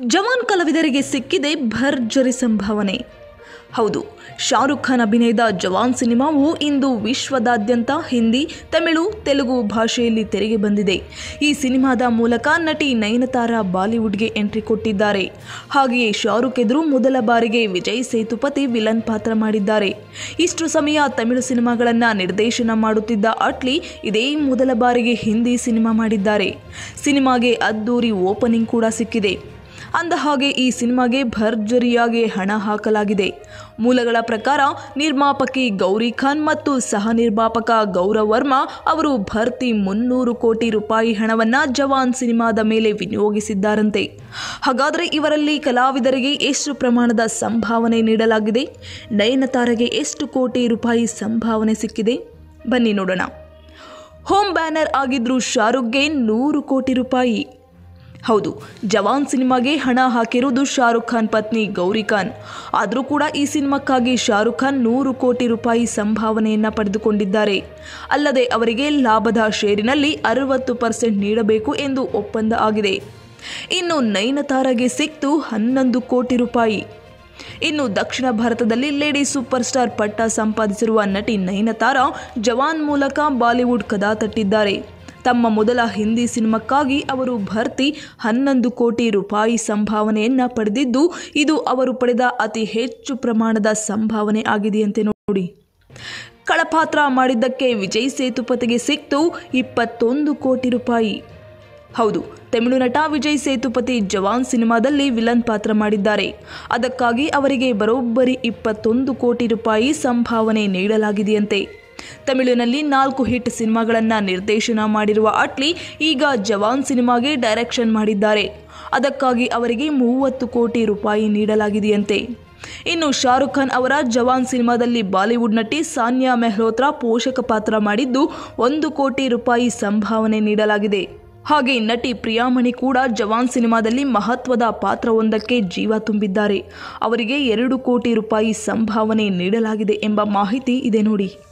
ಜವಾನ್ ಕಲಾವಿದರಿಗೆ ಸಿಕ್ಕಿದೆ ಭರ್ಜರಿ ಸಂಭಾವನೆ ಹೌದು ಶಾರುಖ್ ಖಾನ್ ಅಭಿನಯದ ಜವಾನ್ ಸಿನಿಮಾವು ಇಂದು ವಿಶ್ವದಾದ್ಯಂತ ಹಿಂದಿ ತಮಿಳು ತೆಲುಗು ಭಾಷೆಯಲ್ಲಿ ತೆರೆಗೆ ಬಂದಿದೆ ಈ ಸಿನಿಮಾದ ಮೂಲಕ ನಟಿ ನಯನತಾರ ಬಾಲಿವುಡ್ಗೆ ಎಂಟ್ರಿ ಕೊಟ್ಟಿದ್ದಾರೆ ಹಾಗೆಯೇ ಶಾರುಖ್ ಎದುರು ಮೊದಲ ಬಾರಿಗೆ ವಿಜಯ್ ಸೇತುಪತಿ ವಿಲನ್ ಪಾತ್ರ ಮಾಡಿದ್ದಾರೆ ಇಷ್ಟು ಸಮಯ ತಮಿಳು ಸಿನಿಮಾಗಳನ್ನು ನಿರ್ದೇಶನ ಮಾಡುತ್ತಿದ್ದ ಅಟ್ಲಿ ಇದೇ ಮೊದಲ ಬಾರಿಗೆ ಹಿಂದಿ ಸಿನಿಮಾ ಮಾಡಿದ್ದಾರೆ ಸಿನಿಮಾಗೆ ಅದ್ದೂರಿ ಓಪನಿಂಗ್ ಕೂಡ ಸಿಕ್ಕಿದೆ ಅಂದ ಹಾಗೆ ಈ ಸಿನಿಮಾಗೆ ಭರ್ಜರಿಯಾಗಿ ಹಣ ಹಾಕಲಾಗಿದೆ ಮೂಲಗಳ ಪ್ರಕಾರ ನಿರ್ಮಾಪಕಿ ಗೌರಿ ಖಾನ್ ಮತ್ತು ಸಹ ನಿರ್ಮಾಪಕ ಗೌರವ್ ವರ್ಮಾ ಅವರು ಭರ್ತಿ ಮುನ್ನೂರು ಕೋಟಿ ರೂಪಾಯಿ ಹಣವನ್ನು ಜವಾನ್ ಸಿನಿಮಾದ ಮೇಲೆ ವಿನಿಯೋಗಿಸಿದ್ದಾರಂತೆ ಹಾಗಾದರೆ ಇವರಲ್ಲಿ ಕಲಾವಿದರಿಗೆ ಎಷ್ಟು ಪ್ರಮಾಣದ ಸಂಭಾವನೆ ನೀಡಲಾಗಿದೆ ನಯನತಾರಗೆ ಎಷ್ಟು ಕೋಟಿ ರೂಪಾಯಿ ಸಂಭಾವನೆ ಸಿಕ್ಕಿದೆ ಬನ್ನಿ ನೋಡೋಣ ಹೋಮ್ ಬ್ಯಾನರ್ ಆಗಿದ್ರು ಶಾರುಖ್ಗೆ ನೂರು ಕೋಟಿ ರೂಪಾಯಿ ಹೌದು ಜವಾನ್ ಸಿನಿಮಾಗೆ ಹಣ ಹಾಕಿರುವುದು ಶಾರುಖ್ ಖಾನ್ ಪತ್ನಿ ಗೌರಿ ಖಾನ್ ಆದರೂ ಕೂಡ ಈ ಸಿನಿಮಾಕ್ಕಾಗಿ ಶಾರುಖ್ ಖಾನ್ ನೂರು ಕೋಟಿ ರೂಪಾಯಿ ಸಂಭಾವನೆಯನ್ನು ಪಡೆದುಕೊಂಡಿದ್ದಾರೆ ಅಲ್ಲದೆ ಅವರಿಗೆ ಲಾಭದ ಶೇರಿನಲ್ಲಿ ಅರವತ್ತು ಪರ್ಸೆಂಟ್ ನೀಡಬೇಕು ಎಂದು ಒಪ್ಪಂದ ಆಗಿದೆ ಇನ್ನು ನಯನತಾರಗೆ ಸಿಕ್ತು ಹನ್ನೊಂದು ಕೋಟಿ ರೂಪಾಯಿ ಇನ್ನು ದಕ್ಷಿಣ ಭಾರತದಲ್ಲಿ ಲೇಡಿ ಸೂಪರ್ ಸ್ಟಾರ್ ಪಟ್ಟ ಸಂಪಾದಿಸಿರುವ ನಟಿ ನಯನತಾರ ಜವಾನ್ ಮೂಲಕ ಬಾಲಿವುಡ್ ಕದಾ ತಟ್ಟಿದ್ದಾರೆ ತಮ್ಮ ಮೊದಲ ಹಿಂದಿ ಸಿನಿಮಾಕ್ಕಾಗಿ ಅವರು ಭರ್ತಿ ಹನ್ನೊಂದು ಕೋಟಿ ರೂಪಾಯಿ ಸಂಭಾವನೆಯನ್ನ ಪಡೆದಿದ್ದು ಇದು ಅವರು ಪಡೆದ ಅತಿ ಹೆಚ್ಚು ಪ್ರಮಾಣದ ಸಂಭಾವನೆ ಆಗಿದೆಯಂತೆ ನೋಡಿ ಕಳಪಾತ್ರ ಮಾಡಿದ್ದಕ್ಕೆ ವಿಜಯ್ ಸೇತುಪತಿಗೆ ಸಿಕ್ತು ಇಪ್ಪತ್ತೊಂದು ಕೋಟಿ ರೂಪಾಯಿ ಹೌದು ತಮಿಳು ನಟ ವಿಜಯ್ ಸೇತುಪತಿ ಜವಾನ್ ಸಿನಿಮಾದಲ್ಲಿ ವಿಲನ್ ಪಾತ್ರ ಮಾಡಿದ್ದಾರೆ ಅದಕ್ಕಾಗಿ ಅವರಿಗೆ ಬರೋಬ್ಬರಿ ಇಪ್ಪತ್ತೊಂದು ಕೋಟಿ ರೂಪಾಯಿ ಸಂಭಾವನೆ ನೀಡಲಾಗಿದೆಯಂತೆ ತಮಿಳಿನಲ್ಲಿ ನಾಲ್ಕು ಹಿಟ್ ಸಿನಿಮಾಗಳನ್ನು ನಿರ್ದೇಶನ ಮಾಡಿರುವ ಅಟ್ಲಿ ಈಗ ಜವಾನ್ ಸಿನಿಮಾಗೆ ಡೈರೆಕ್ಷನ್ ಮಾಡಿದ್ದಾರೆ ಅದಕ್ಕಾಗಿ ಅವರಿಗೆ ಮೂವತ್ತು ಕೋಟಿ ರೂಪಾಯಿ ನೀಡಲಾಗಿದೆಯಂತೆ ಇನ್ನು ಶಾರುಖ್ ಖಾನ್ ಅವರ ಜವಾನ್ ಸಿನಿಮಾದಲ್ಲಿ ಬಾಲಿವುಡ್ ನಟಿ ಸಾನ್ಯಾ ಮೆಹ್ರೋತ್ರಾ ಪೋಷಕ ಪಾತ್ರ ಮಾಡಿದ್ದು ಒಂದು ಕೋಟಿ ರೂಪಾಯಿ ಸಂಭಾವನೆ ನೀಡಲಾಗಿದೆ ಹಾಗೆ ನಟಿ ಪ್ರಿಯಾಮಣಿ ಕೂಡ ಜವಾನ್ ಸಿನಿಮಾದಲ್ಲಿ ಮಹತ್ವದ ಪಾತ್ರವೊಂದಕ್ಕೆ ಜೀವ ತುಂಬಿದ್ದಾರೆ ಅವರಿಗೆ ಎರಡು ಕೋಟಿ ರೂಪಾಯಿ ಸಂಭಾವನೆ ನೀಡಲಾಗಿದೆ ಎಂಬ ಮಾಹಿತಿ ಇದೆ ನೋಡಿ